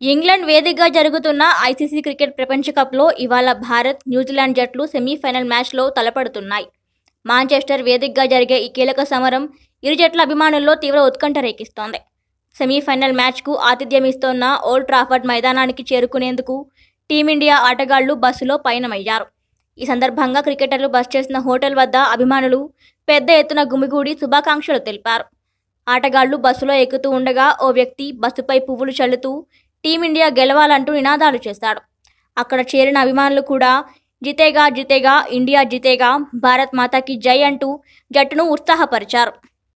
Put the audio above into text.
England వేదికగా జరుగుతున్న ICC cricket ప్రపంచ కప్లో ఇవాళ భారత్ న్యూజిలాండ్ జట్లు సెమీఫైనల్ మ్యాచ్లో తలపడుతున్నాయి మాంచెస్టర్ వేదికగా జరిగే ఈ కీలక సమరం ఇరు జట్ల అభిమానుల్లో తీవ్ర ఉత్కంఠ రేకిస్తోంది సెమీఫైనల్ మ్యాచ్కు ఆతిథ్యం ఇస్తోన్న ఓల్డ్ ట్రాఫర్డ్ మైదానానికి చేరుకునేందుకు టీమిండియా ఆటగాళ్లు బస్సులో పయనమయ్యారు ఈ సందర్భంగా క్రికెటర్లు బస్ చేసిన హోటల్ వద్ద అభిమానులు పెద్ద ఎత్తున గుమిగూడి శుభాకాంక్షలు తెలిపారు ఆటగాళ్లు బస్సులో ఎక్కుతూ ఉండగా ఓ వ్యక్తి బస్సుపై పువ్వులు చల్లుతూ టీమిండియా గెలవాలంటూ నినాదాలు చేశాడు అక్కడ చేరిన అభిమానులు కూడా జితేగా జితేగా ఇండియా జితేగా భారత్ మాతాకి జై అంటూ జట్టును ఉత్సాహపరిచారు